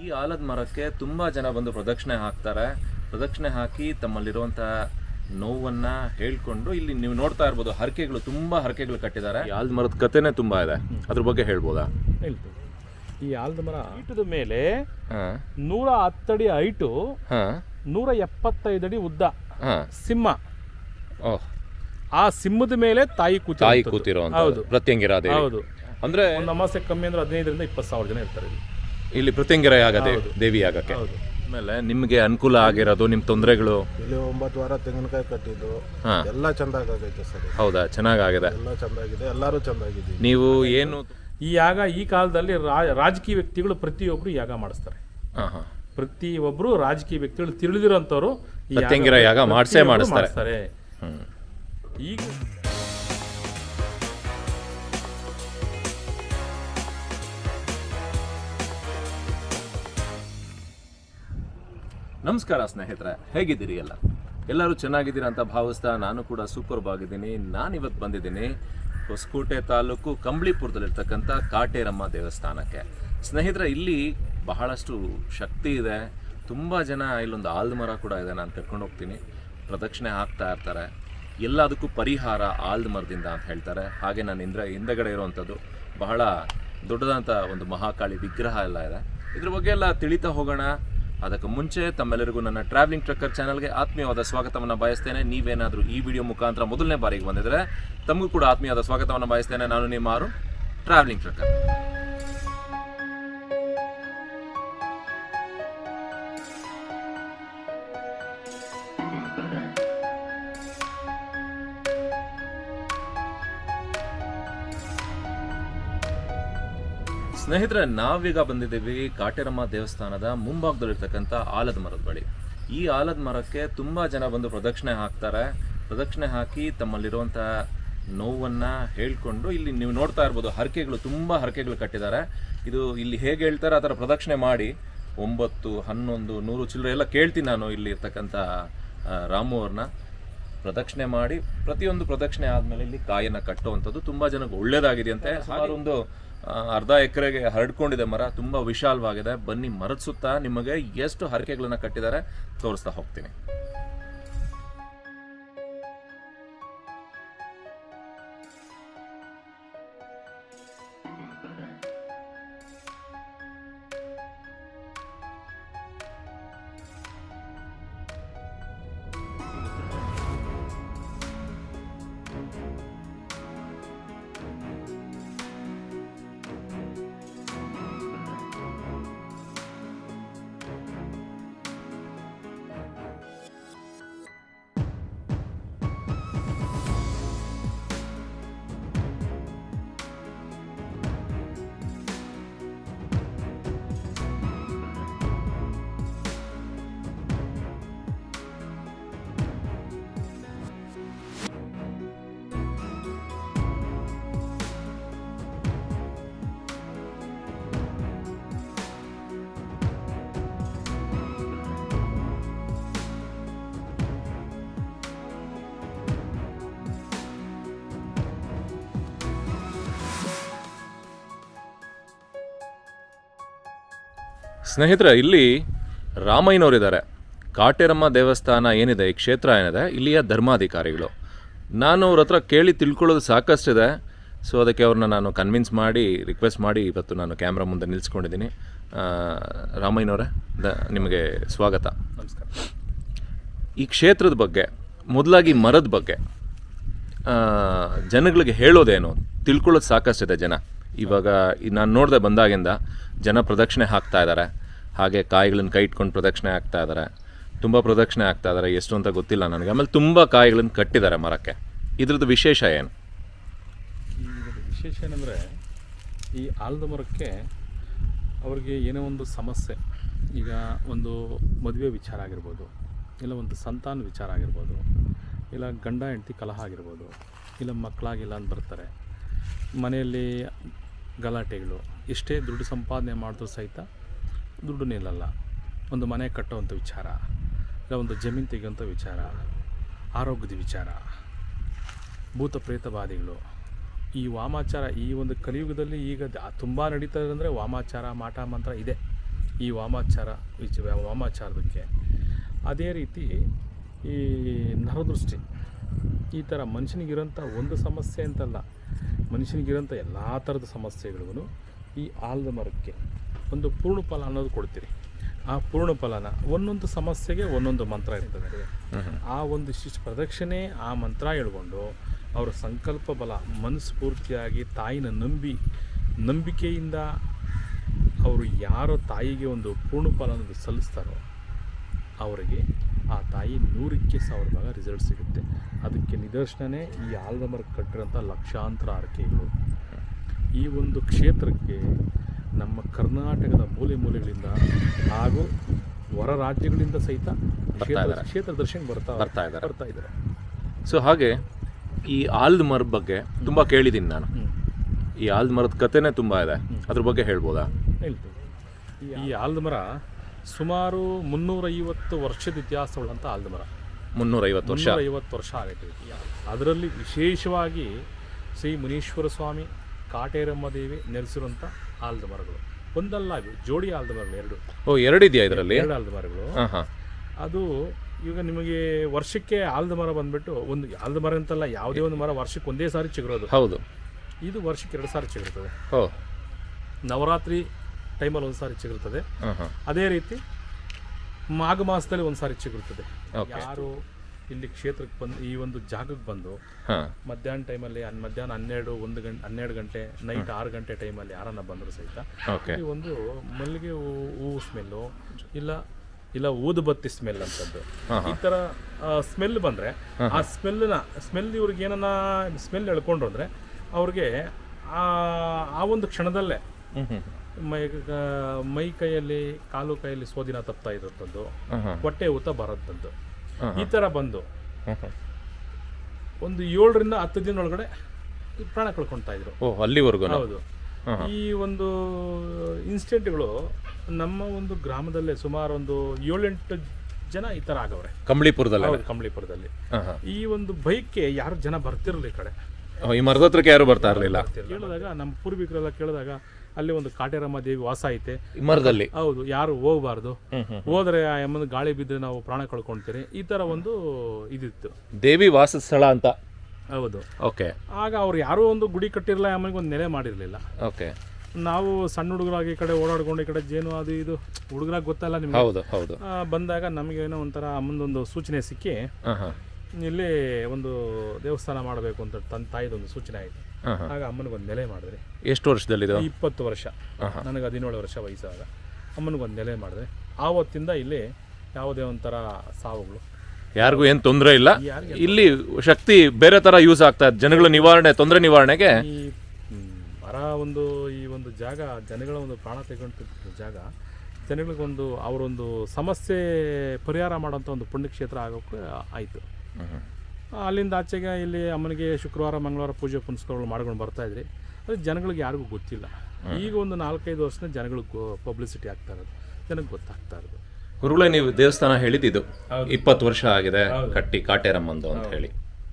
ಈ ಆಲದ ಮರಕ್ಕೆ ತುಂಬಾ ಜನ ಬಂದು ಪ್ರದಕ್ಷಿಣೆ ಹಾಕ್ತಾರೆ ಪ್ರದಕ್ಷಿಣೆ ಹಾಕಿ ತಮ್ಮಲ್ಲಿರುವಂತಹ ನೋವನ್ನ ಹೇಳ್ಕೊಂಡು ಇಲ್ಲಿ ನೀವು ನೋಡ್ತಾ ಇರ್ಬೋದು ಹರಕೆಗಳು ತುಂಬಾ ಹರಕೆಗಳು ಕಟ್ಟಿದ್ದಾರೆ ಈ ಆಲದ ಮರದ ಕಥೆನೇ ತುಂಬಾ ಇದೆ ಅದ್ರ ಬಗ್ಗೆ ಹೇಳ್ಬೋದಾ ಹೇಳ್ತೀವಿ ಈ ಆಲದ ಮರ ಹೈಟದ ಮೇಲೆ ಹಾ ನೂರ ಹತ್ತಡಿ ಹೈಟು ಹಾ ನೂರ ಎಪ್ಪತ್ತೈದು ಅಡಿ ಉದ್ದ ಹಾ ಸಿಂಹ ಓಹ್ ಆ ಸಿಂಹದ ಮೇಲೆ ತಾಯಿ ಕೂತಿ ತಾಯಿ ಕೂತಿರೋ ಹೌದು ಪ್ರತ್ಯಂಗಿರ ದೇವಿ ಹೌದು ಅಂದ್ರೆ ಒಂದು ಅಮಾಸೆ ಕಮ್ಮಿ ಅಂದ್ರೆ ಹದಿನೈದರಿಂದ ಇಪ್ಪತ್ತು ಸಾವಿರ ಜನ ಇರ್ತಾರೆ ಇಲ್ಲಿ ಇಲ್ಲಿ ಪ್ರತ್ಯಂಗಿರ ಯಾಗ ದೇವಿ ದೇವಿ ಯಾಗಕ್ಕೆ ಹೌದು ಆಮೇಲೆ ನಿಮ್ಗೆ ಅನುಕೂಲ ಆಗಿರೋದು ನಿಮ್ ತೊಂದರೆಗಳು ಇಲ್ಲಿ ಒಂಬತ್ತು ವಾರ ತೆಂಗಿನಕಾಯಿ ಕಟ್ಟಿದ್ದು ಹಾ ಎಲ್ಲ ಚಂದಾಗೈತೆ ಸರ್ ಹೌದಾ ಚೆನ್ನಾಗಾಗಿದೆ ಎಲ್ಲ ಚಂದಾಗಿದೆ ಎಲ್ಲರೂ ಚಂದಾಗಿದ್ದೀವಿ ನೀವು ಏನು ಈ ಯಾಗ ಈ ಕಾಲದಲ್ಲಿ ರಾ- ರಾಜಕೀಯ ವ್ಯಕ್ತಿಗಳು ಪ್ರತಿಯೊಬ್ಬರು ಯಾಗ ಮಾಡಿಸ್ತಾರೆ ಹಾ ಹಾ ಪ್ರತಿಯೊಬ್ಬರು ರಾಜಕೀಯ ವ್ಯಕ್ತಿಗಳು ತಿಳಿದಿರೋಂಥವ್ರು ಈ ಯಾಗ ಪ್ರತ್ಯಂಗಿರ ಯಾಗ ಮಾಡ್ಸೇ ಪ್ರತಿಯೊಬ್ರು ಮಾಡಿಸ್ತಾರೆ. ಹ್ಮ್ ಈಗ ನಮಸ್ಕಾರ ಸ್ನೇಹಿತರೆ ಹೇಗಿದ್ದೀರಿ ಎಲ್ಲ ಎಲ್ಲರೂ ಚೆನ್ನಾಗಿದ್ದೀರಾ ಅಂತ ಭಾವಿಸ್ತಾ ನಾನು ಕೂಡ ಸೂಪರ್ ಆಗಿದ್ದೀನಿ ನಾನಿವತ್ತು ಬಂದಿದ್ದೀನಿ ಹೊಸಕೋಟೆ ತಾಲೂಕು ಕಂಬಳಿಪುರದಲ್ಲಿರ್ತಕ್ಕಂಥ ಕಾಟೇರಮ್ಮ ದೇವಸ್ಥಾನಕ್ಕೆ ಸ್ನೇಹಿತರೆ ಇಲ್ಲಿ ಬಹಳಷ್ಟು ಶಕ್ತಿ ಇದೆ ತುಂಬ ಜನ ಇಲ್ಲೊಂದು ಆಲ್ದ ಮರ ಕೂಡ ಇದೆ ನಾನು ಕರ್ಕೊಂಡು ಹೋಗ್ತೀನಿ ಪ್ರದಕ್ಷಿಣೆ ಹಾಕ್ತಾ ಇರ್ತಾರೆ ಎಲ್ಲದಕ್ಕೂ ಪರಿಹಾರ ಆಲ್ದ ಮರದಿಂದ ಅಂತ ಹೇಳ್ತಾರೆ ಹಾಗೆ ನಾನು ಇಂದ್ರ ಹಿಂದಗಡೆ ಇರುವಂಥದ್ದು ಬಹಳ ದೊಡ್ಡದಂಥ ಒಂದು ಮಹಾಕಾಳಿ ವಿಗ್ರಹ ಎಲ್ಲ ಇದೆ ಇದ್ರ ಬಗ್ಗೆ ಎಲ್ಲ ತಿಳಿತಾ ಹೋಗೋಣ ಅದಕ್ಕೆ ಮುಂಚೆ ತಮ್ಮೆಲ್ಲರಿಗೂ ನನ್ನ ಟ್ರಾವೆಲಿಂಗ್ ಟ್ರಕ್ಕರ್ ಚಾನಲ್ಗೆ ಆತ್ಮೀಯವಾದ ಸ್ವಾಗತವನ್ನು ಬಯಸ್ತೇನೆ ನೀವೇನಾದರೂ ಈ ವಿಡಿಯೋ ಮುಖಾಂತರ ಮೊದಲನೇ ಬಾರಿಗೆ ಬಂದಿದ್ರೆ ತಮಗೂ ಕೂಡ ಆತ್ಮೀಯವಾದ ಸ್ವಾಗತವನ್ನು ಬಯಸ್ತೇನೆ ನಾನು ನಿಮ್ಮ ಆರು ಟ್ರಾವೆಲಿಂಗ್ ಟ್ರಕ್ಕರ್ ಸ್ನೇಹಿತರೆ ನಾವೀಗ ಬಂದಿದ್ದೀವಿ ಕಾಟೇರಮ್ಮ ದೇವಸ್ಥಾನದ ಮುಂಭಾಗದಲ್ಲಿರ್ತಕ್ಕಂಥ ಆಲದ ಮರದ ಬಳಿ ಈ ಆಲದ ಮರಕ್ಕೆ ತುಂಬಾ ಜನ ಬಂದು ಪ್ರದಕ್ಷಿಣೆ ಹಾಕ್ತಾರೆ ಪ್ರದಕ್ಷಿಣೆ ಹಾಕಿ ತಮ್ಮಲ್ಲಿರುವಂತಹ ನೋವನ್ನ ಹೇಳ್ಕೊಂಡು ಇಲ್ಲಿ ನೀವು ನೋಡ್ತಾ ಇರ್ಬೋದು ಹರಕೆಗಳು ತುಂಬಾ ಹರಕೆಗಳು ಕಟ್ಟಿದ್ದಾರೆ ಇದು ಇಲ್ಲಿ ಹೇಗೆ ಹೇಳ್ತಾರೆ ಆ ಥರ ಪ್ರದಕ್ಷಿಣೆ ಮಾಡಿ ಒಂಬತ್ತು ಹನ್ನೊಂದು ನೂರು ಚಿಲ್ಲರೆ ಎಲ್ಲ ಕೇಳ್ತೀನಿ ನಾನು ಇಲ್ಲಿ ಇರ್ತಕ್ಕಂಥ ಆ, ರಾಮು ಅವ್ರನ್ನ ಪ್ರದಕ್ಷಿಣೆ ಮಾಡಿ ಪ್ರತಿಯೊಂದು ಪ್ರದಕ್ಷಿಣೆ ಆದ್ಮೇಲೆ ಇಲ್ಲಿ ಕಾಯನ್ನ ಕಟ್ಟುವಂಥದ್ದು ತುಂಬಾ ಜನಕ್ಕೆ ಒಳ್ಳೇದಾಗಿದೆ ಅಂತೆ ಸುಮಾರು ಒಂದು ಆ, ಅರ್ಧ ಎಕರೆಗೆ ಹರಡ್ಕೊಂಡಿದೆ ಮರ ತುಂಬಾ ವಿಶಾಲವಾಗಿದೆ ಬನ್ನಿ ಮರದ ಸುತ್ತ ನಿಮಗೆ ಎಷ್ಟು ಹರಕೆಗಳನ್ನ ಕಟ್ಟಿದ್ದಾರೆ ತೋರಿಸ್ತಾ ಹೋಗ್ತೀನಿ ಸ್ನೇಹಿತರೆ ಇಲ್ಲಿ ರಾಮಯ್ಯನವರಿದ್ದಾರೆ ಕಾಟೇರಮ್ಮ ದೇವಸ್ಥಾನ ಏನಿದೆ ಈ ಕ್ಷೇತ್ರ ಏನಿದೆ ಇಲ್ಲಿಯ ಧರ್ಮಾಧಿಕಾರಿಗಳು ನಾನು ಅವ್ರ ಹತ್ರ ಕೇಳಿ ತಿಳ್ಕೊಳ್ಳೋದು ಸಾಕಷ್ಟಿದೆ ಸೊ ಅದಕ್ಕೆ ಅವ್ರನ್ನ ನಾನು ಕನ್ವಿನ್ಸ್ ಮಾಡಿ ರಿಕ್ವೆಸ್ಟ್ ಮಾಡಿ ಇವತ್ತು ನಾನು ಕ್ಯಾಮ್ರಾ ಮುಂದೆ ನಿಲ್ಲಿಸ್ಕೊಂಡಿದ್ದೀನಿ ಆ, ರಾಮಯ್ಯನವರೇ ದ ನಿಮಗೆ ಸ್ವಾಗತ ನಮಸ್ಕಾರ ಈ ಕ್ಷೇತ್ರದ ಬಗ್ಗೆ ಮೊದಲಾಗಿ ಮರದ ಬಗ್ಗೆ ಆ, ಜನಗಳಿಗೆ ಹೇಳೋದೇನು ತಿಳ್ಕೊಳ್ಳೋದು ಸಾಕಷ್ಟಿದೆ ಜನ ಇವಾಗ ನಾನು ನೋಡಿದೆ ಬಂದಾಗಿಂದ ಜನ ಪ್ರದಕ್ಷಿಣೆ ಹಾಕ್ತಾ ಇದ್ದಾರೆ ಹಾಗೆ ಕಾಯಿಗಳನ್ನ ಕೈ ಇಟ್ಕೊಂಡು ಪ್ರದಕ್ಷಿಣೆ ಹಾಕ್ತಾ ಇದ್ದಾರೆ ತುಂಬ ಪ್ರದಕ್ಷಿಣೆ ಹಾಕ್ತಾ ಇದ್ದಾರೆ ಎಷ್ಟು ಅಂತ ಗೊತ್ತಿಲ್ಲ ನನಗೆ ಆಮೇಲೆ ತುಂಬ ಕಾಯಿಗಳನ್ನ ಕಟ್ಟಿದ್ದಾರೆ ಮರಕ್ಕೆ ಇದ್ರದ್ದು ವಿಶೇಷ ಏನು ಈ ಇದ್ರ ವಿಶೇಷ ಏನಂದರೆ ಈ ಆಲದ ಮರಕ್ಕೆ ಅವ್ರಿಗೆ ಏನೋ ಒಂದು ಸಮಸ್ಯೆ ಈಗ ಒಂದು ಮದುವೆ ವಿಚಾರ ಆಗಿರ್ಬೋದು ಇಲ್ಲ ಒಂದು ಸಂತಾನ ವಿಚಾರ ಆಗಿರ್ಬೋದು ಇಲ್ಲ ಗಂಡ ಹೆಂಡತಿ ಕಲಹ ಆಗಿರ್ಬೋದು ಇಲ್ಲ ಮಕ್ಕಳಾಗಿಲ್ಲ ಅಂತ ಬರ್ತಾರೆ ಮನೆಯಲ್ಲಿ ಗಲಾಟೆಗಳು ಎಷ್ಟೇ ದುಡ್ಡು ಸಂಪಾದನೆ ಮಾಡಿದ್ರು ಸಹಿತ ದುಡ್ಡು ನಿಲ್ಲಲ್ಲ ಒಂದು ಮನೆ ಕಟ್ಟುವಂಥ ವಿಚಾರ ಇಲ್ಲ ಒಂದು ಜಮೀನು ತೆಗೆಯುವಂಥ ವಿಚಾರ ಆರೋಗ್ಯದ ವಿಚಾರ ಭೂತ ಪ್ರೇತವಾದಿಗಳು ಈ ವಾಮಾಚಾರ ಈ ಒಂದು ಕಲಿಯುಗದಲ್ಲಿ ಈಗ ತುಂಬ ನಡೀತಾ ಇದೆ ಅಂದರೆ ವಾಮಾಚಾರ ಮಾಟ ಮಂತ್ರ ಇದೆ ಈ ವಾಮಾಚಾರ ವಿಚ ವಾಮಾಚಾರಕ್ಕೆ ಅದೇ ರೀತಿ ಈ ನರದೃಷ್ಟಿ ಈ ಥರ ಮನುಷ್ಯನಿಗಿರೋಂಥ ಒಂದು ಸಮಸ್ಯೆ ಅಂತಲ್ಲ ಮನುಷ್ಯನಿಗಿರೋಂಥ ಎಲ್ಲ ಥರದ ಸಮಸ್ಯೆಗಳಿಗೂ ಈ ಆಲದ ಮರಕ್ಕೆ ಒಂದು ಪೂರ್ಣ ಫಲ ಅನ್ನೋದು ಕೊಡ್ತೀರಿ ಆ ಪೂರ್ಣ ಫಲನ ಒಂದೊಂದು ಸಮಸ್ಯೆಗೆ ಒಂದೊಂದು ಮಂತ್ರ ಇರ್ತದೆ ಆ ಒಂದು ಶಿಷ್ಟ ಪ್ರದಕ್ಷಿಣೆ ಆ ಮಂತ್ರ ಹೇಳ್ಕೊಂಡು ಅವರ ಸಂಕಲ್ಪ ಬಲ ಮನಸ್ಫೂರ್ತಿಯಾಗಿ ತಾಯಿನ ನಂಬಿ ನಂಬಿಕೆಯಿಂದ ಅವರು ಯಾರೋ ತಾಯಿಗೆ ಒಂದು ಪೂರ್ಣ ಫಲ ಅನ್ನೋದು ಸಲ್ಲಿಸ್ತಾರೋ ಅವರಿಗೆ ಆ ತಾಯಿ ನೂರಕ್ಕೆ ಸಾವಿರ ಭಾಗ ರಿಸಲ್ಟ್ ಸಿಗುತ್ತೆ ಅದಕ್ಕೆ ನಿದರ್ಶನನೇ ಈ ಆಲದ ಮರಕ್ಕೆ ಕಟ್ಟಿರೋಂಥ ಲಕ್ಷಾಂತರ ಆರಕೆಗಳು ಈ ಒಂದು ಕ್ಷೇತ್ರಕ್ಕೆ ನಮ್ಮ ಕರ್ನಾಟಕದ ಮೂಲೆ ಮೂಲೆಗಳಿಂದ ಹಾಗೂ ಹೊರ ರಾಜ್ಯಗಳಿಂದ ಸಹಿತ ಕ್ಷೇತ್ರ ಇದ್ದಾರೆ. ಕ್ಷೇತ್ರ ದರ್ಶನ ಬರ್ತಾ ಬರ್ತಾ ಇದ್ದಾರೆ. ಬರ್ತಾ ಇದ್ದಾರೆ ಸೊ ಹಾಗೆ ಈ ಆಲ್ದ ಮರದ ಬಗ್ಗೆ ತುಂಬ ಕೇಳಿದ್ದೀನಿ ನಾನು ಹ್ಞೂ ಈ ಆಲ್ದ ಮರದ ಕಥೆನೇ ತುಂಬ ಇದೆ ಅದ್ರ ಬಗ್ಗೆ ಹೇಳ್ಬೋದಾ ಹೇಳ್ತೀವಿ ಈ ಆಲದ ಮರ ಸುಮಾರು ಮುನ್ನೂರೈವತ್ತು ವರ್ಷದ ಇತಿಹಾಸವುಳ್ಳಂಥ ಆಲದ ಮರ ಮುನ್ನೂರೈವತ್ತು ವರ್ಷ ಐವತ್ತು ವರ್ಷ ಆಗೈತೆ ಅದರಲ್ಲಿ ವಿಶೇಷವಾಗಿ ಶ್ರೀ ಮುನೀಶ್ವರ ಸ್ವಾಮಿ ಕಾಟೇರಮ್ಮ ದೇವಿ ನೆಲೆಸಿರುವಂಥ ಆಲದ ಮರಗಳು ಒಂದಲ್ಲ ಇವು ಜೋಡಿ ಆಲದ ಮರಗಳು ಎರಡು ಓ ಎರಡಿದೆಯಾ ಇದರಲ್ಲಿ ಎರಡು ಆಲದ ಮರಗಳು ಹಾಂ ಹಾಂ ಅದು ಈಗ ನಿಮಗೆ ವರ್ಷಕ್ಕೆ ಆಲದ ಮರ ಬಂದ್ಬಿಟ್ಟು ಒಂದು ಆಲದ ಮರ ಅಂತಲ್ಲ ಯಾವುದೇ ಒಂದು ಮರ ವರ್ಷಕ್ಕೆ ಒಂದೇ ಸಾರಿ ಚಿಗುರೋದು ಹೌದು ಇದು ವರ್ಷಕ್ಕೆ ಎರಡು ಸಾರಿ ಚಿಗುರ್ತದೆ ಓ ನವರಾತ್ರಿ ಟೈಮಲ್ಲಿ ಒಂದು ಸಾರಿ ಚಿಗುರ್ತದೆ ಹಾಂ ಹಾಂ ಅದೇ ರೀತಿ ಮಾಘ ಮಾಸದಲ್ಲಿ ಒಂದು ಸಾರಿ ಚಿಗುರ್ತದೆ Okay. ಯಾರು ಇಲ್ಲಿ ಕ್ಷೇತ್ರಕ್ಕೆ ಬಂದು ಈ ಒಂದು ಜಾಗಕ್ಕೆ ಬಂದು ಹಾಂ ಮಧ್ಯಾಹ್ನ ಟೈಮಲ್ಲಿ ಹನ್ ಮಧ್ಯಾಹ್ನ ಹನ್ನೆರಡು ಒಂದು ಗಂಟೆ ಹನ್ನೆರಡು ಗಂಟೆ ನೈಟ್ ಆರು ಗಂಟೆ ಟೈಮಲ್ಲಿ ಯಾರನ್ನ ಬಂದರೂ ಸಹಿತ ಓಕೆ ಈ ಒಂದು ಮಲ್ಲಿಗೆ ಹೂ- ಹೂವು ಸ್ಮೆಲ್ಲು ಇಲ್ಲ ಇಲ್ಲ ಊದುಬತ್ತಿ ಸ್ಮೆಲ್ ಅಂತದ್ದು ಈ ಥರ ಸ್ಮೆಲ್ ಬಂದರೆ ಆ ಸ್ಮೆಲ್ನ ಸ್ಮೆಲ್ ಇವ್ರಿಗೆ ಏನನ್ನ ಸ್ಮೆಲ್ ಎಳ್ಕೊಂಡ್ರು ಅಂದರೆ ಅವ್ರಿಗೆ ಆ ಆ ಒಂದು ಕ್ಷಣದಲ್ಲೇ ಹ್ಞೂ ಹ್ಞೂ ಮೈ ಕ- ಮೈ ಕೈಯಲ್ಲಿ ಕಾಲು ಕೈಯಲ್ಲಿ ಸೋದಿನ ತಪ್ತಾ ಇರುತ್ತದ್ದು ಹಾಂ ಹಾಂ ಹೊಟ್ಟೆ ಊತ ಬರೋದಂತು ಹಾಂ ಈ ಥರ ಬಂದು ಹಾಂ ಹಾಂ ಒಂದು ಏಳರಿಂದ ಹತ್ತು ದಿನ ಒಳಗಡೆ ಈ ಪ್ರಾಣ ಕಳ್ಕೊಳ್ತಾ ಇದ್ರು ಓ ಅಲ್ಲಿವರೆಗೂ ಹೌದು ಹಾಂ ಈ ಒಂದು ಇನ್ಸಿಡೆಂಟ್ಗಳು ನಮ್ಮ ಒಂದು ಗ್ರಾಮದಲ್ಲೇ ಸುಮಾರು ಒಂದು ಏಳೆಂಟು ಜನ ಈ ಥರ ಆಗವ್ರೆ ಕಂಬಳಿಪುರದಲ್ಲ ಹೌದು ಕಂಬಳಿಪುರದಲ್ಲಿ ಹಾಂ ಹಾಂ ಈ ಒಂದು ಬೈಕ್ಗೆ ಯಾರು ಜನ ಬರ್ತಿರಲಿಲ್ಲ ಈ ಕಡೆ ಈ ಮರದ ಹತ್ರಕ್ಕೆ ಯಾರು ಬರ್ತಾ ಇರಲಿಲ್ಲ ಕೇಳಿದಾಗ ನಮ್ಮ ಪೂರ್ವಿಕರೆಲ್ಲ ಕೇಳಿದಾಗ ಅಲ್ಲಿ ಒಂದು ಕಾಟೇರಮ್ಮ ದೇವಿ ವಾಸ ಐತೆ ಈ ಮರದಲ್ಲಿ ಹೌದು ಯಾರು ಹೋಗಬಾರ್ದು ಹ್ಮ್ ಹ್ಮ್ ಹೋದ್ರೆ ಆ ಯಮ್ಮನ ಗಾಳಿ ಬಿದ್ದರೆ ನಾವು ಪ್ರಾಣ ಕಳ್ಕೊಳ್ತೀರಿ ಈ ಥರ ಒಂದು ಇದಿತ್ತು ದೇವಿ ವಾಸ ಸ್ಥಳ ಅಂತ ಹೌದು ಓಕೆ ಆಗ ಅವ್ರು ಯಾರೂ ಒಂದು ಗುಡಿ ಕಟ್ಟಿರಲಿಲ್ಲ ಅಮ್ಮನಿಗೆ ಒಂದು ನೆಲೆ ಮಾಡಿರಲಿಲ್ಲ ಓಕೆ ನಾವು ಸಣ್ಣ ಹುಡುಗರಾಗಿ ಈ ಕಡೆ ಓಡಾಡ್ಕೊಂಡು ಈ ಕಡೆ ಜೇನು ಅದು ಇದು ಹುಡುಗರಾಗಿ ಗೊತ್ತಲ್ಲ ನಿಮ್ಗೆ ಹೌದು ಹೌದು ಆ, ಬಂದಾಗ ನಮಗೇನೋ ಒಂಥರ ಅಮ್ಮಂದೊಂದು ಸೂಚನೆ ಸಿಕ್ಕಿ ಹಾಂ ಹಾಂ ಇಲ್ಲಿ ಒಂದು ದೇವಸ್ಥಾನ ಮಾಡಬೇಕು ಅಂತ ತನ್ನ ತಾಯಿದೊಂದು ಸೂಚನೆ ಆಯಿತು ಹಾಂ ಹಾಂ ಆಗ ಅಮ್ಮನಿಗೊಂದು ನೆಲೆ ಮಾಡಿದ್ರಿ ಎಷ್ಟು ವರ್ಷದಲ್ಲಿದು ಇಪ್ಪತ್ತು ವರ್ಷ ಹಾಂ ಹಾಂ ನನಗೆ ಹದಿನೇಳು ವರ್ಷ ವಯಸ್ಸಾಗ ಅಮ್ಮನಿಗೊಂದು ನೆಲೆ ಮಾಡಿದೆ ಆವತ್ತಿಂದ ಇಲ್ಲಿ ಯಾವುದೇ ಒಂಥರ ಸಾವುಗಳು ಯಾರಿಗೂ ಏನು ತೊಂದರೆ ಇಲ್ಲ ಯಾರಿಗೆ ಇಲ್ಲಿ ಶಕ್ತಿ ಬೇರೆ ತರ ಯೂಸ್ ಆಗ್ತಾ ಇದೆ ಜನಗಳ ನಿವಾರಣೆ ತೊಂದರೆ ನಿವಾರಣೆಗೆ ಈ ಮ್, ಮರ ಒಂದು ಈ ಒಂದು ಜಾಗ ಜನಗಳ ಒಂದು ಪ್ರಾಣ ತೆಗೊಂಡು ಜಾಗ ಜನಗಳಿಗೊಂದು ಅವರೊಂದು ಸಮಸ್ಯೆ ಪರಿಹಾರ ಮಾಡೋಂಥ ಒಂದು ಪುಣ್ಯಕ್ಷೇತ್ರ ಆಗೋಕ್ಕೆ ಆಯಿತು ಹ್ಮ್. ಅಲ್ಲಿಂದ ಆಚೆಗೆ ಇಲ್ಲಿ ಅಮ್ಮನಿಗೆ ಶುಕ್ರವಾರ ಮಂಗಳವಾರ ಪೂಜೆ ಪುನಸ್ಕಾರಗಳು ಮಾಡ್ಕೊಂಡು ಬರ್ತಾ ಇದ್ರಿ ಅದು ಜನಗಳಿಗೆ ಯಾರಿಗೂ ಗೊತ್ತಿಲ್ಲ ಈಗ ಒಂದು ನಾಲ್ಕೈದು ವರ್ಷದಿಂದ ಜನಗಳಿಗೆ ಪಬ್ಲಿಸಿಟಿ ಆಗ್ತಾ ಇರೋದು ಜನಕ್ಕೆ ಗೊತ್ತಾಗ್ತಾ ಇರೋದು ಗುರುಗಳೇ ನೀವು ದೇವಸ್ಥಾನ ಹೇಳಿದ್ದು ಇಪ್ಪತ್ತು ವರ್ಷ ಆಗಿದೆ ಕಟ್ಟಿ ಕಾಟೇರಮ್ಮಂದು ಅಂತ ಹೇಳಿ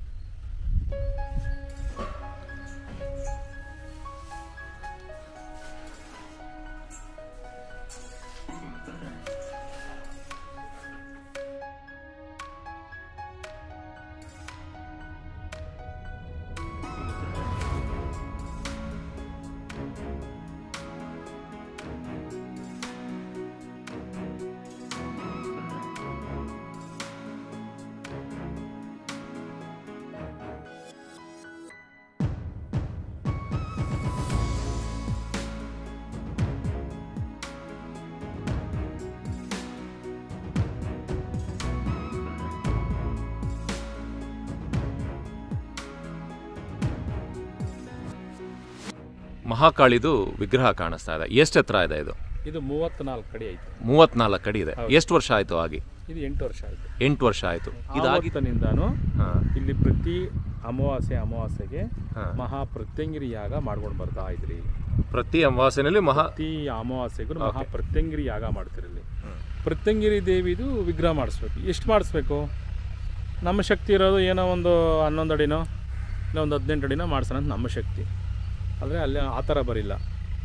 ಮಹಾಕಾಳಿದು ವಿಗ್ರಹ ಕಾಣಿಸ್ತಾ ಇದೆ ಎಷ್ಟು ಎತ್ತರ ಇದೆ ಇದು ಇದು ಮೂವತ್ತ್ನಾಲ್ಕು ಕಡೆ ಆಯಿತು ಮೂವತ್ನಾಲ್ಕು ಅಡಿ ಇದೆ ಎಷ್ಟು ವರ್ಷ ಆಯ್ತು ಆಗಿ ಇದು ಎಂಟು ವರ್ಷ ಆಯಿತು ಎಂಟು ವರ್ಷ ಆಯ್ತು ಇದಾಗಿ ಆವತ್ತಿನಿಂದಾನು ಹಾ ಇಲ್ಲಿ ಪ್ರತಿ ಅಮಾವಾಸ್ಯೆ ಅಮಾವಾಸ್ಯೆಗೆ ಹಾ. ಮಹಾ ಪ್ರತ್ಯಂಗಿರಿ ಯಾಗ ಮಾಡ್ಕೊಂಡು ಬರ್ತಾ ಇದ್ರಿ ಪ್ರತಿ ಅಮಾವಾಸ್ಯೆನಲ್ಲಿ ಮಹಾ ಪ್ರತಿ ಅಮಾವಾಸ್ಯೆಗೂ ಮಹಾ ಪ್ರತ್ಯಂಗಿರಿ ಯಾಗ ಮಾಡ್ತಿರಲಿ ಪ್ರತ್ಯಂಗಿರಿ ದೇವಿದು ವಿಗ್ರಹ ಮಾಡಿಸ್ಬೇಕು ಎಷ್ಟು ಮಾಡಿಸ್ಬೇಕು ನಮ್ಮ ಶಕ್ತಿ ಇರೋದು ಏನೋ ಒಂದು ಹನ್ನೊಂದು ಅಡಿನೋ ಇಲ್ಲ ಒಂದು ಹದಿನೆಂಟು ಅಡಿನೋ ಮಾಡ್ಸೋಣ ಅಂತ ನಮ್ಮ ಶಕ್ತಿ ಆದರೆ ಅಲ್ಲಿ ಆ ಥರ ಬರಿಲ್ಲ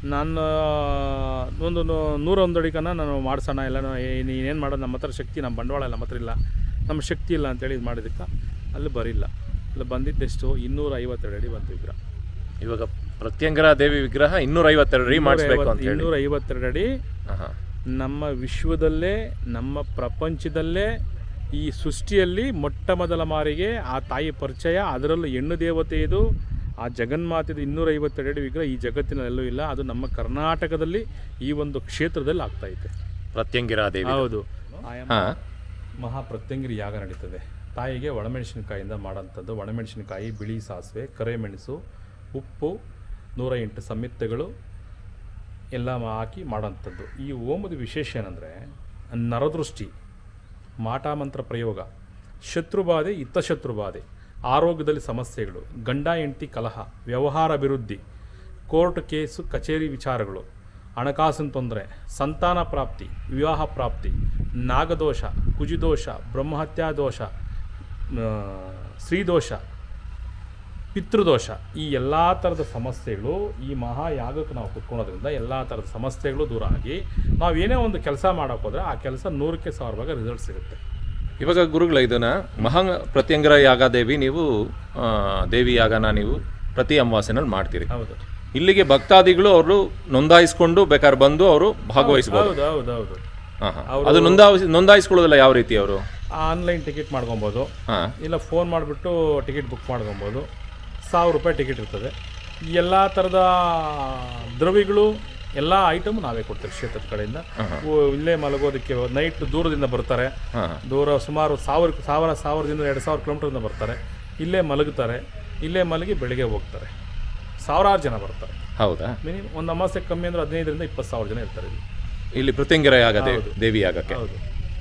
ನಾನು ಒಂದು ನೂ- ನೂರೊಂದು ಅಡಿಕನ ನಾನು ಮಾಡಿಸೋಣ ಎಲ್ಲ ನೀನೇನು ಮಾಡೋದು ನಮ್ಮ ಹತ್ರ ಶಕ್ತಿ ನಮ್ಮ ಬಂಡವಾಳ ನಮ್ಮ ಹತ್ರ ಇಲ್ಲ ನಮ್ಮ ಶಕ್ತಿ ಇಲ್ಲ ಅಂತೇಳಿ ಇದು ಮಾಡಿದ್ದಕ್ಕೆ ಅಲ್ಲಿ ಬರಿಲ್ಲ ಅಲ್ಲಿ ಬಂದಿದ್ದೆಷ್ಟು ಇನ್ನೂರ ಐವತ್ತೆರಡು ಅಡಿ ಬಂತು ವಿಗ್ರಹ ಇವಾಗ ಪ್ರತ್ಯಂಗರ ದೇವಿ ವಿಗ್ರಹ ಇನ್ನೂರ ಐವತ್ತೆರಡು ರೀ ಮಾಡಿಸ್ಬೇಕು ಅಂತ ಹೇಳಿ ಇನ್ನೂರ ಐವತ್ತೆರಡು ಅಡಿ ಹಾ ನಮ್ಮ ವಿಶ್ವದಲ್ಲೇ ನಮ್ಮ ಪ್ರಪಂಚದಲ್ಲೇ ಈ ಸೃಷ್ಟಿಯಲ್ಲಿ ಮೊಟ್ಟ ಮೊದಲ ಮಾರಿಗೆ ಆ ತಾಯಿ ಪರಿಚಯ ಅದರಲ್ಲೂ ಹೆಣ್ಣು ದೇವತೆಯದು ಆ ಜಗನ್ಮಾತೆದು ಇನ್ನೂರೈವತ್ತೆರಡು ಅಡಿ ವಿಗ್ರಹ ಈ ಜಗತ್ತಿನಲ್ಲೂ ಇಲ್ಲ ಅದು ನಮ್ಮ ಕರ್ನಾಟಕದಲ್ಲಿ ಈ ಒಂದು ಕ್ಷೇತ್ರದಲ್ಲಿ ಆಗ್ತಾ ಇದೆ ಪ್ರತ್ಯಂಗಿರ ದೇವಿ ಹೌದು ಹಾ ಮಹಾಪ್ರತ್ಯಂಗಿರಿ ಯಾಗ ನಡೀತದೆ ತಾಯಿಗೆ ಒಣಮೆಣಸಿನಕಾಯಿಂದ ಮಾಡೋಂಥದ್ದು ಒಣಮೆಣಸಿನಕಾಯಿ ಬಿಳಿ ಸಾಸಿವೆ ಕರಿಮೆಣಸು ಉಪ್ಪು ನೂರ ಎಂಟು ಸಮಿತ್ತೆಗಳು ಎಲ್ಲ ಮಾ- ಹಾಕಿ ಮಾಡೋಂಥದ್ದು ಈ ಹೋಮದ ವಿಶೇಷ ಏನಂದರೆ ನರದೃಷ್ಟಿ ಮಾಟಾಮಂತ್ರ ಪ್ರಯೋಗ ಶತ್ರುಬಾಧೆ ಹಿತಶತ್ರುಬಾಧೆ ಆರೋಗ್ಯದಲ್ಲಿ ಸಮಸ್ಯೆಗಳು ಗಂಡ ಹೆಂಡತಿ ಕಲಹ ವ್ಯವಹಾರ ಅಭಿವೃದ್ಧಿ ಕೋರ್ಟ್ ಕೇಸು ಕಚೇರಿ ವಿಚಾರಗಳು ಹಣಕಾಸಿನ ತೊಂದರೆ ಸಂತಾನ ಪ್ರಾಪ್ತಿ ವಿವಾಹ ಪ್ರಾಪ್ತಿ ನಾಗದೋಷ ಕುಜಿದೋಷ ಬ್ರಹ್ಮಹತ್ಯಾ ದೋಷ ಆ, ಸ್ತ್ರೀದೋಷ ಪಿತೃದೋಷ ಈ ಎಲ್ಲ ಥರದ ಸಮಸ್ಯೆಗಳು ಈ ಮಹಾಯಾಗಕ್ಕೆ ನಾವು ಕುತ್ಕೊಳೋದ್ರಿಂದ ಎಲ್ಲ ಥರದ ಸಮಸ್ಯೆಗಳು ದೂರ ಆಗಿ ನಾವು ಏನೇ ಒಂದು ಕೆಲಸ ಮಾಡೋಕೆ ಹೋದರೆ ಆ ಕೆಲಸ ನೂರಕ್ಕೆ ಸಾವಿರ ಭಾಗ ರಿಸಲ್ಟ್ ಸಿಗುತ್ತೆ ಇವಾಗ ಗುರುಗಳ ಇದನ್ನ ಮಹಾ ಪ್ರತ್ಯಂಗರ ಯಾಗ ದೇವಿ ನೀವು ಆ, ದೇವಿ ಯಾಗನ ನೀವು ಪ್ರತಿ ಅಮಾವಾಸ್ಯನಲ್ಲಿ ಮಾಡ್ತೀರಿ ಹೌದು ಇಲ್ಲಿಗೆ ಭಕ್ತಾದಿಗಳು ಅವರು ನೋಂದಾಯಿಸ್ಕೊಂಡು ಬೇಕಾದ್ರೆ ಬಂದು ಅವರು ಭಾಗವಹಿಸ್ಬೋದು ಹೌದು ಹೌದು ಹೌದು ಹಾ, ಹಾ. ಅದು ನೋಂದಾಯಿಸಿ ನೋಂದಾಯಿಸ್ಕೊಳ್ಳೋದಿಲ್ಲ ಯಾವ ರೀತಿ ಅವರು ಆನ್ಲೈನ್ ಟಿಕೆಟ್ ಮಾಡ್ಕೊಬೋದು ಹಾ ಇಲ್ಲ ಫೋನ್ ಮಾಡಿಬಿಟ್ಟು ಟಿಕೆಟ್ ಬುಕ್ ಮಾಡ್ಕೊಬೋದು ಸಾವಿರ ರೂಪಾಯಿ ಟಿಕೆಟ್ ಇರ್ತದೆ ಈ ಎಲ್ಲ ಥರದ ದ್ರವ್ಯಗಳು ಎಲ್ಲ ಐಟಮ್ ನಾವೇ ಕೊಡ್ತೀವಿ ಕ್ಷೇತ್ರದ ಕಡೆಯಿಂದ ಓ- ಇಲ್ಲೇ ಮಲಗೋದಕ್ಕೆ ನೈಟ್ ದೂರದಿಂದ ಬರ್ತಾರೆ ಹಾ ದೂರ ಸುಮಾರು ಸಾವಿರ ಸಾವಿರ ಸಾವಿರದಿಂದ ಎರಡು ಸಾವಿರ ಕಿಲೋಮೀಟರ್ದಿಂದ ಬರ್ತಾರೆ ಇಲ್ಲೇ ಮಲಗುತ್ತಾರೆ ಇಲ್ಲೇ ಮಲಗಿ ಬೆಳಿಗ್ಗೆ ಹೋಗ್ತಾರೆ ಸಾವಿರಾರು ಜನ ಬರ್ತಾರೆ ಹೌದಾ ಮಿನಿಮಮ್ ಒಂದು ಅಮಾಸೆ ಕಮ್ಮಿ ಅಂದ್ರೆ ಹದಿನೈದರಿಂದ ಇಪ್ಪತ್ತು ಸಾವಿರ ಜನ ಇರ್ತಾರೆ ಇಲ್ಲಿ ಇಲ್ಲಿ ಪ್ರತ್ಯಂಗರ ಯಾಗ ದೇವಿ ದೇವಿ ಯಾಗಕ್ಕೆ ಹೌದು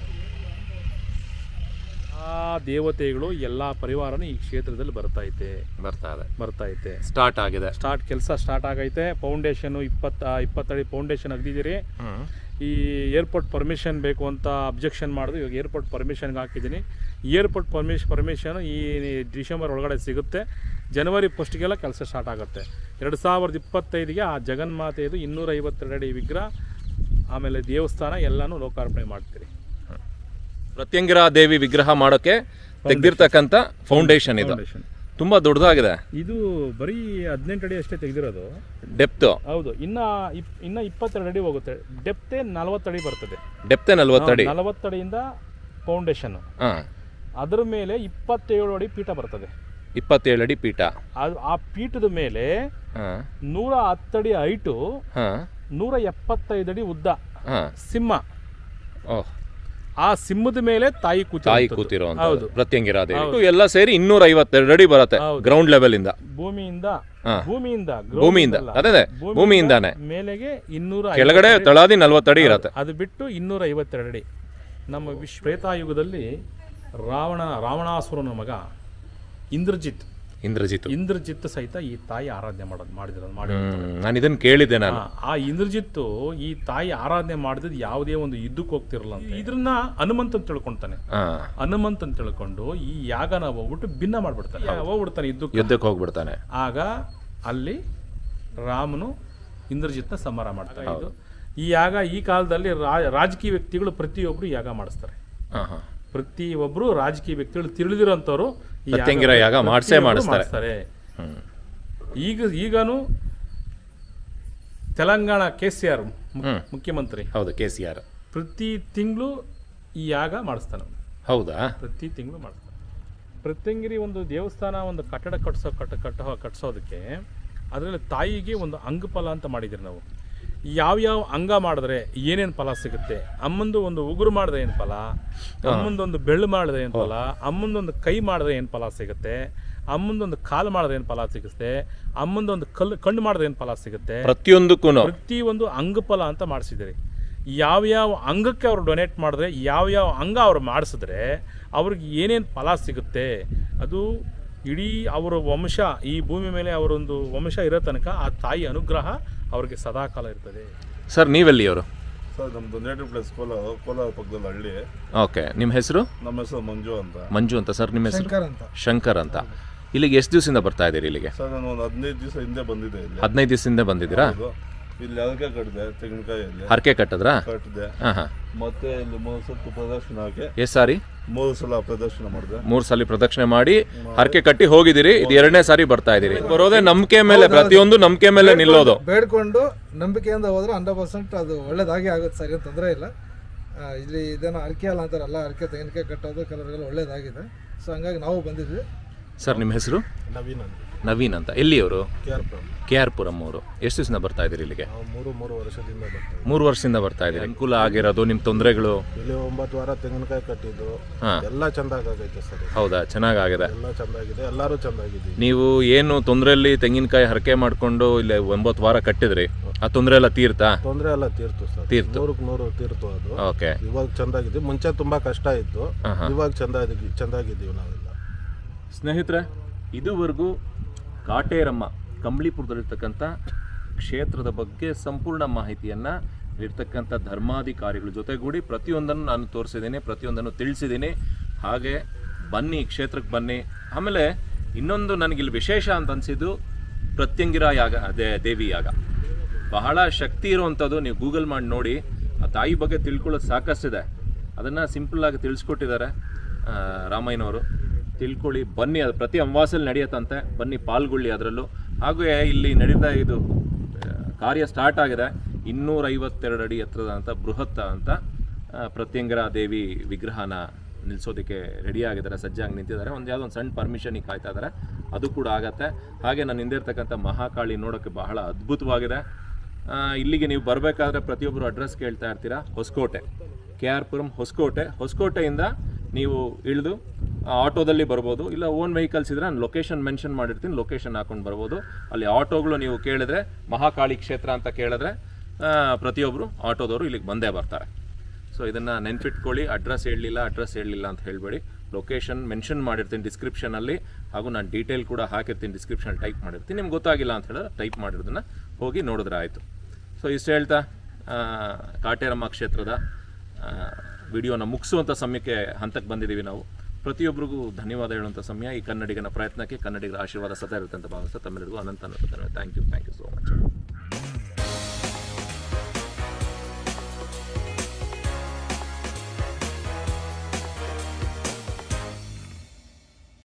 ಆ ದೇವತೆಗಳು ಎಲ್ಲ ಪರಿವಾರನೂ ಈ ಕ್ಷೇತ್ರದಲ್ಲಿ ಬರ್ತಾ ಐತೆ ಬರ್ತಾ ಇದೆ ಬರ್ತಾ ಐತೆ ಸ್ಟಾರ್ಟ್ ಆಗಿದೆ ಸ್ಟಾರ್ಟ್ ಕೆಲಸ ಸ್ಟಾರ್ಟ್ ಆಗೈತೆ ಫೌಂಡೇಶನ್ ಇಪ್ಪತ್ತ ಇಪ್ಪತ್ತಡಿ ಫೌಂಡೇಶನ್ ಅಗ್ದಿದ್ದೀರಿ ಹ್ಮ್ ಈ ಏರ್ಪೋರ್ಟ್ ಪರ್ಮಿಷನ್ ಬೇಕು ಅಂತ ಅಬ್ಜೆಕ್ಷನ್ ಮಾಡಿದ್ರು ಇವಾಗ ಏರ್ಪೋರ್ಟ್ ಪರ್ಮಿಷನ್ಗೆ ಹಾಕಿದ್ದೀನಿ ಏರ್ಪೋರ್ಟ್ ಪರ್ಮಿಷ್ ಪರ್ಮಿಷನ್ ಈ ಡಿಸೆಂಬರ್ ಒಳಗಡೆ ಸಿಗುತ್ತೆ ಜನವರಿ ಫಸ್ಟ್ಗೆಲ್ಲ ಕೆಲಸ ಸ್ಟಾರ್ಟ್ ಆಗುತ್ತೆ ಎರಡು ಸಾವಿರದ ಇಪ್ಪತ್ತೈದಿಗೆ ಆ ಜಗನ್ಮಾತೆಯದು ಇನ್ನೂರೈವತ್ತೆರಡು ಅಡಿ ವಿಗ್ರಹ ಆಮೇಲೆ ದೇವಸ್ಥಾನ ಎಲ್ಲನೂ ಲೋಕಾರ್ಪಣೆ ಮಾಡ್ತೀರಿ ಪ್ರತ್ಯಂಗಿರ ದೇವಿ ವಿಗ್ರಹ ಮಾಡೋಕೆ ತೆಗ್ದಿರ್ತಕ್ಕಂಥ ಫೌಂಡೇಶನ್ ಇದು ಫೌಂಡೇಶನ್ ತುಂಬಾ ದೊಡ್ಡದಾಗಿದೆ ಇದು ಬರೀ ಹದಿನೆಂಟು ಅಡಿ ಅಷ್ಟೇ ತೆಗೆದಿರೋದು ಡೆಪ್ತ್ ಹೌದು ಇನ್ನ ಇಪ್- ಇನ್ನ ಇಪ್ಪತ್ತೆರಡು ಅಡಿ ಹೋಗುತ್ತೆ ಡೆಪ್ತೇ ನಲವತ್ತಡಿ ಬರ್ತದೆ ಡೆಪ್ತೆ ನಲ್ವತ್ತಡಿ ನಲವತ್ತಡಿಯಿಂದ ಫೌಂಡೇಶನ್ ಹಾ ಅದರ ಮೇಲೆ ಇಪ್ಪತ್ತೇಳು ಅಡಿ ಪೀಠ ಬರ್ತದೆ ಇಪ್ಪತ್ತೇಳು ಅಡಿ ಪೀಠ ಅದು ಆ ಪೀಠದ ಮೇಲೆ ಹಾ ನೂರ ಹತ್ತಡಿ ಹೈಟು ಹಾ ನೂರ ಎಪ್ಪತ್ತೈದು ಅಡಿ ಉದ್ದ ಹಾ ಸಿಂಹ ಓಹ್ ಆ ಸಿಂಹದ ಮೇಲೆ ತಾಯಿ ಕೂತಿ ತಾಯಿ ಕೂತಿರುವಂತ ಹೌದು ಪ್ರತ್ಯಂಗಿರ ದೇವಿ ಇದು ಎಲ್ಲ ಸೇರಿ ಇನ್ನೂರ ಐವತ್ತೆರಡು ಅಡಿ ಬರುತ್ತೆ ಗ್ರೌಂಡ್ ಲೆವೆಲ್ ಇಂದ ಭೂಮಿಯಿಂದ ಹಾ. ಭೂಮಿಯಿಂದ ಭೂಮಿಯಿಂದ ಅಲ್ಲ. ಅದೇ ಅದೇ ಭೂಮಿಯಿಂದಾನೆ ಮೇಲೆಗೆ ಇನ್ನೂರ ಕೆಳಗಡೆ ತಳಾದಿ ನಲ್ವತ್ತಡಿ ಇರತ್ತೆ ಅದು ಬಿಟ್ಟು ಇನ್ನೂರ ಐವತ್ತೆರಡು ಅಡಿ ನಮ್ಮ ವಿಶ್ವ ತ್ರೇತಾಯುಗದಲ್ಲಿ ರಾವಣ ರಾವಣಾಸುರನ ಮಗ ಇಂದ್ರಜಿತ್ ಇಂದ್ರಜಿತ್ ಇಂದ್ರಜಿತ್ ಸಹಿತ ಈ ತಾಯಿ ಆರಾಧನೆ ಮಾಡೋದು ಮಾಡಿದ್ರು ಮಾಡಿ ಹ್ಮ್ ನಾನು ಇದನ್ನ ಕೇಳಿದ್ದೆ ನಾನು ಆ ಇಂದ್ರಜಿತ್ತು ಈ ತಾಯಿ ಆರಾಧನೆ ಮಾಡಿದ್ ಯಾವುದೇ ಒಂದು ಯುದ್ಧಕ್ಕೆ ಹೋಗ್ತಿರಲ್ಲ ಅಂತ ಇದ್ರನ್ನ ಹನುಮಂತ ಅಂತ ತಿಳ್ಕೊಂತಾನೆ ಹಾ ಹನುಮಂತ ಅಂತ ತಿಳ್ಕೊಂಡು ಈ ಯಾಗನ ಹೋಗ್ಬಿಟ್ಟು ಭಿನ್ನ ಮಾಡ್ಬಿಡ್ತಾನೆ ಹೋಗ್ಬಿಡ್ತಾನೆ ಯುದ್ಧಕ್ಕೆ ಯುದ್ಧಕ್ಕೆ ಹೋಗ್ಬಿಡ್ತಾನೆ ಆಗ ಅಲ್ಲಿ ರಾಮನು ಇಂದ್ರಜಿತ್ನ ಸಂಹಾರ ಮಾಡ್ತಾರೆ ಇದು ಈ ಯಾಗ ಈ ಕಾಲದಲ್ಲಿ ರಾ- ರಾಜಕೀಯ ವ್ಯಕ್ತಿಗಳು ಪ್ರತಿಯೊಬ್ರು ಯಾಗ ಮಾಡಿಸ್ತಾರೆ ಹಾ ಹಾ ಪ್ರತಿಯೊಬ್ರು ರಾಜಕೀಯ ವ್ಯಕ್ತಿಗಳು ತಿಳಿದಿರೋಂಥವ್ರು ಈ ಯಾಗ ಪ್ರತ್ಯಂಗಿರ ಯಾಗ ಮಾಡ್ಸೇ ಪ್ರತಿಯೊಬ್ರು ಮಾಡಿಸ್ತಾರೆ. ಮಾಡಿಸ್ತಾರೆ ಹ್ಮ್ ಈಗ ಈಗನು ತೆಲಂಗಾಣ ಕೆ ಸಿ ಆರ್ ಹ್ಮ್. ಮುಖ್ಯಮಂತ್ರಿ ಹೌದು ಕೆ ಸಿ ಆರ್ ಪ್ರತಿ ತಿಂಗಳು ಈ ಯಾಗ ಮಾಡಿಸ್ತಾನೆ ಅವ್ನು. ಹೌದಾ ಪ್ರತಿ ತಿಂಗಳು ಮಾಡ್ತಾನೆ ಪ್ರತ್ಯಂಗಿರಿ ಒಂದು ದೇವಸ್ಥಾನ ಒಂದು ಕಟ್ಟಡ ಕಟ್ಸೋ ಕಟ್ಟ ಕಟ್ಟೋ ಕಟ್ಸೋದಕ್ಕೆ ಅದರಲ್ಲಿ ತಾಯಿಗೆ ಒಂದು ಅಂಗಫಲ ಅಂತ ಮಾಡಿದ್ದೀರಿ ನಾವು ಯಾವ್ಯಾವ ಅಂಗ ಮಾಡಿದ್ರೆ ಏನೇನು ಫಲ ಸಿಗುತ್ತೆ ಅಮ್ಮಂದು ಒಂದು ಉಗುರು ಮಾಡಿದ್ರೆ ಏನು ಫಲ ಅಮ್ಮಂದೊಂದು ಬೆಳ್ಳು ಮಾಡಿದ್ರೆ ಏನು ಫಲ ಅಮ್ಮಂದೊಂದು ಕೈ ಮಾಡಿದ್ರೆ ಏನು ಫಲ ಸಿಗುತ್ತೆ ಅಮ್ಮಂದೊಂದು ಕಾಲು ಮಾಡಿದ್ರೆ ಏನು ಫಲ ಸಿಗುತ್ತೆ ಅಮ್ಮಂದೊಂದು ಕಲ್ಲು ಕಣ್ಣು ಮಾಡಿದ್ರೆ ಏನು ಫಲ ಸಿಗುತ್ತೆ ಪ್ರತಿಯೊಂದಕ್ಕೂ ಪ್ರತಿಯೊಂದು ಅಂಗಫಲ ಅಂತ ಮಾಡಿಸಿದ್ದೀರಿ ಯಾವ್ಯಾವ ಅಂಗಕ್ಕೆ ಅವ್ರು ಡೊನೇಟ್ ಮಾಡಿದ್ರೆ ಯಾವ್ಯಾವ ಅಂಗ ಅವ್ರು ಮಾಡಿಸಿದ್ರೆ ಅವ್ರಿಗೆ ಏನೇನು ಫಲ ಸಿಗುತ್ತೆ ಅದು ಇಡೀ ಅವರ ವಂಶ ಈ ಭೂಮಿ ಮೇಲೆ ಅವರೊಂದು ವಂಶ ಇರೋ ತನಕ ಆ ತಾಯಿ ಅನುಗ್ರಹ ಅವ್ರಿಗೆ ಸದಾಕಾಲ ಇರ್ತದೆ ಸರ್ ನೀವೆಲ್ಲಿಯವರು ಸರ್ ನಮ್ದು ನೇಟಿವ್ ಪ್ಲೇಸ್ ಕೋಲಾರ ಕೋಲಾರ ಪಕ್ಕದಲ್ಲಿ ಹಳ್ಳಿ ಓಕೆ ನಿಮ್ಮ ಹೆಸರು ನಮ್ಮ ಹೆಸರು ಮಂಜು ಅಂತ ಮಂಜು ಅಂತ ಸರ್ ನಿಮ್ಮ ಹೆಸರು ಶಂಕರ್ ಅಂತ ಇಲ್ಲಿಗೆ ಎಷ್ಟು ದಿವಸದಿಂದ ಬರ್ತಾ ಇದ್ದೀರಿ ಇಲ್ಲಿಗೆ ಸರ್ ನಾನು ಒಂದು ಹದಿನೈದು ದಿವಸ ಹಿಂದೆ ಬಂದಿದ್ದೆ ಇಲ್ಲಿ ಹದಿನೈದು ದಿವಸದಿಂದ ಬಂದಿದ್ದೀರಾ ಹೌದು ಇಲ್ಲಿ ಅದಕ್ಕೆ ಕಟ್ಟಿದೆ ತೆಂಗಿನಕಾಯಲ್ಲಿ ಹರಕೆ ಕಟ್ಟಿದ್ರಾ ಕಟ್ಟಿದೆ ಹಾಂ ಹಾಂ ಮತ್ತೆ ಇಲ್ಲಿ ಮೂರು ಸುತ್ತು ಪ್ರದರ್ಶನ ಹಾಕಿ ಎಷ್ಟು ಸಾರಿ ಮೂರು ಸಲ ಪ್ರದರ್ಶನ ಮಾಡಿದೆ ಮೂರು ಸಲ ಪ್ರದಕ್ಷಿಣೆ ಮಾಡಿ ಹರಕೆ ಕಟ್ಟಿ ಹೋಗಿದ್ದೀರಿ ಇದು ಎರಡನೇ ಸಾರಿ ಬರ್ತಾ ಇದ್ದೀರಿ ಬರೋದೇ ನಂಬಿಕೆ ಮೇಲೆ ಪ್ರತಿಯೊಂದು ನಂಬಿಕೆ ಮೇಲೆ ನಿಲ್ಲೋದು ಬೇಡ್ಕೊಂಡು ನಂಬಿಕೆಯಿಂದ ಹೋದ್ರೆ ಹಂಡ್ರೆಡ್ ಪರ್ಸೆಂಟ್ ಅದು ಒಳ್ಳೇದಾಗಿ ಆಗುತ್ತೆ ಸರ್ ಏನು ತೊಂದರೆ ಇಲ್ಲ ಆ, ಇಲ್ಲಿ ಇದೇನೋ ಅರಕೆ ಅಲ್ಲ ಅಂತಾರಲ್ಲ ಅರಕೆ ತೆಂಗಿನಕಾಯಿ ಕಟ್ಟೋದು ಕಲರ್ಗೆಲ್ಲ ಒಳ್ಳೇದಾಗಿದೆ ಸೊ ಹಂಗಾಗಿ ನಾವು ಬಂದಿದ್ವಿ ಸರ್ ನಿಮ್ಮ ಹೆಸರು ನವೀನ್ ಅಂತ ನವೀನ್ ಅಂತ ಎಲ್ಲಿಯವರು K R Puram K R Puram ಅವರು ಎಷ್ಟು ದಿವಸದಿಂದ ಬರ್ತಾ ಇದ್ದೀರಿ ಇಲ್ಲಿಗೆ ನಾವು ಮೂರು ಮೂರು ವರ್ಷದಿಂದ ಬರ್ತೀವಿ ಮೂರು ವರ್ಷದಿಂದ ಬರ್ತಾ ಇದ್ದೀರಿ ಅನುಕೂಲ ಆಗಿರೋದು ನಿಮ್ಮ ತೊಂದರೆಗಳು ಇಲ್ಲಿ ಒಂಬತ್ತು ವಾರ ತೆಂಗಿನಕಾಯಿ ಕಟ್ಟಿದ್ದು ಹಾ. ಎಲ್ಲ ಚಂದಾಗೈತೆ ಸರ್ ಹೌದಾ ಚೆನ್ನಾಗಾಗಿದೆ ಎಲ್ಲ ಚಂದಾಗಿದೆ ಎಲ್ಲರೂ ಚಂದಾಗಿದ್ದೀವಿ ನೀವು ಏನು ತೊಂದರೆಯಲ್ಲಿ ತೆಂಗಿನಕಾಯಿ ಹರಕೆ ಮಾಡಿಕೊಂಡು ಇಲ್ಲಿ ಒಂಬತ್ತು ವಾರ ಕಟ್ಟಿದ್ರಿ ಆ ತೊಂದರೆ ಎಲ್ಲ ತೀರ್ತಾ ತೊಂದರೆ ಎಲ್ಲ ತೀರ್ತು ಸರ್ ತೀರ್ತು. ನೂರಕ್ಕೆ ನೂರು ತೀರ್ತು ಅದು ಓಕೆ ಇವಾಗ ಚಂದಾಗಿದ್ದೀವಿ ಮುಂಚೆ ತುಂಬಾ ಕಷ್ಟ ಇತ್ತು ಆಹಾ. ಇವಾಗ ಚಂದಾಗಿ ಚಂದಾಗಿದ್ದೀವಿ ನಾವೆಲ್ಲ ಸ್ನೇಹಿತರೆ ಇದುವರೆಗೂ ಕಾಟೇರಮ್ಮ ಕಂಬಳಿಪುರದಲ್ಲಿರ್ತಕ್ಕಂಥ ಕ್ಷೇತ್ರದ ಬಗ್ಗೆ ಸಂಪೂರ್ಣ ಮಾಹಿತಿಯನ್ನು ಇರ್ತಕ್ಕಂಥ ಧರ್ಮಾಧಿಕಾರಿಗಳ ಜೊತೆಗೂಡಿ ಪ್ರತಿಯೊಂದನ್ನು ನಾನು ತೋರಿಸಿದ್ದೀನಿ ಪ್ರತಿಯೊಂದನ್ನು ತಿಳಿಸಿದ್ದೀನಿ ಹಾಗೆ ಬನ್ನಿ ಕ್ಷೇತ್ರಕ್ಕೆ ಬನ್ನಿ ಆಮೇಲೆ ಇನ್ನೊಂದು ನನಗಿಲ್ಲಿ ವಿಶೇಷ ಅಂತ ಅನಿಸಿದ್ದು ಪ್ರತ್ಯಂಗಿರ ಯಾಗ ಅದೇ ದೇವಿ ಯಾಗ ಬಹಳ ಶಕ್ತಿ ಇರುವಂಥದ್ದು ನೀವು ಗೂಗಲ್ ಮಾಡಿ ನೋಡಿ ಆ ತಾಯಿ ಬಗ್ಗೆ ತಿಳ್ಕೊಳ್ಳೋದು ಸಾಕಷ್ಟಿದೆ ಅದನ್ನು ಸಿಂಪಲ್ಲಾಗಿ ತಿಳಿಸ್ಕೊಟ್ಟಿದ್ದಾರೆ ಆ, ರಾಮಯ್ಯನವರು ತಿಳ್ಕೊಳ್ಳಿ ಬನ್ನಿ ಅದು ಪ್ರತಿ ಅಮಾವಾಸ್ಯಲ್ಲಿ ನಡೆಯುತ್ತಂತೆ ಬನ್ನಿ ಪಾಲ್ಗೊಳ್ಳಿ ಅದರಲ್ಲೂ ಹಾಗೆ ಇಲ್ಲಿ ನಡೀತಾ ಇದು ಆ, ಕಾರ್ಯ ಸ್ಟಾರ್ಟ್ ಆಗಿದೆ ಇನ್ನೂರ ಐವತ್ತೆರಡು ಅಡಿ ಎತ್ತರದಂಥ ಬೃಹತ್ ಅಂತ ಆ, ಪ್ರತ್ಯಂಗರ ದೇವಿ ವಿಗ್ರಹನ ನಿಲ್ಲಿಸೋದಕ್ಕೆ ರೆಡಿ ಆಗಿದ್ದಾರೆ ಸಜ್ಜಾಗಿ ನಿಂತಿದ್ದಾರೆ ಒಂದು ಯಾವುದೋ ಒಂದು ಸಣ್ಣ ಪರ್ಮಿಷನಿಗೆ ಕಾಯ್ತಾ ಇದ್ದಾರೆ ಅದು ಕೂಡ ಆಗತ್ತೆ ಹಾಗೆ ನಾನು ಹಿಂದೆ ಇರ್ತಕ್ಕಂಥ ಮಹಾಕಾಳಿ ನೋಡೋಕ್ಕೆ ಬಹಳ ಅದ್ಭುತವಾಗಿದೆ ಆ, ಇಲ್ಲಿಗೆ ನೀವು ಬರಬೇಕಾದ್ರೆ ಪ್ರತಿಯೊಬ್ಬರು ಅಡ್ರೆಸ್ ಕೇಳ್ತಾ ಇರ್ತೀರಾ ಹೊಸಕೋಟೆ ಕೆ ಆರ್ ಪುರಂ ಹೊಸಕೋಟೆ ಹೊಸಕೋಟೆಯಿಂದ ನೀವು ಇಳಿದು ಆಟೋದಲ್ಲಿ ಬರ್ಬೋದು ಇಲ್ಲ ಓನ್ ವೆಹಿಕಲ್ಸ್ ಇದ್ರೆ ನಾನು ಲೊಕೇಶನ್ ಮೆನ್ಷನ್ ಮಾಡಿರ್ತೀನಿ ಲೊಕೇಶನ್ ಹಾಕೊಂಡು ಬರ್ಬೋದು ಅಲ್ಲಿ ಆಟೋಗಳು ನೀವು ಕೇಳಿದ್ರೆ ಮಹಾಕಾಳಿ ಕ್ಷೇತ್ರ ಅಂತ ಕೇಳಿದ್ರೆ ಆ, ಪ್ರತಿಯೊಬ್ಬರು ಆಟೋದವರು ಇಲ್ಲಿಗೆ ಬಂದೇ ಬರ್ತಾರೆ ಸೊ ಇದನ್ನು ನೆನ್ಪಿಟ್ಕೊಳ್ಳಿ ಅಡ್ರೆಸ್ ಹೇಳಲಿಲ್ಲ ಅಡ್ರೆಸ್ ಹೇಳಲಿಲ್ಲ ಅಂತ ಹೇಳಬೇಡಿ ಲೊಕೇಶನ್ ಮೆನ್ಷನ್ ಮಾಡಿರ್ತೀನಿ ಡಿಸ್ಕ್ರಿಪ್ಷನಲ್ಲಿ ಹಾಗೂ ನಾನು ಡೀಟೇಲ್ ಕೂಡ ಹಾಕಿರ್ತೀನಿ ಡಿಸ್ಕ್ರಿಪ್ಷನ್ ಟೈಪ್ ಮಾಡಿರ್ತೀನಿ ನಿಮ್ಗೆ ಗೊತ್ತಾಗಿಲ್ಲ ಅಂತ ಹೇಳಿದ್ರೆ ಟೈಪ್ ಮಾಡಿರೋದನ್ನ ಹೋಗಿ ನೋಡಿದ್ರೆ ಆಯಿತು ಸೊ ಇಷ್ಟು ಹೇಳ್ತಾ ಆ, ಕಾಟೇರಮ್ಮ ಕ್ಷೇತ್ರದ ವಿಡಿಯೋನ ಮುಗಿಸುವಂಥ ಸಮಯಕ್ಕೆ ಹಂತಕ್ಕೆ ಬಂದಿದ್ದೀವಿ ನಾವು ಪ್ರತಿಯೊಬ್ಬರಿಗೂ ಧನ್ಯವಾದ ಹೇಳುವಂಥ ಸಮಯ ಈ ಕನ್ನಡಿಗನ ಪ್ರಯತ್ನಕ್ಕೆ ಕನ್ನಡಿಗರ ಆಶೀರ್ವಾದ ಸದಾ ಇರುತ್ತೆ ಅಂತ ಭಾವಿಸ್ತಾ ತಮ್ಮೆಲ್ಲರಿಗೂ ಅನಂತ ಅನಂತ thank you thank you so much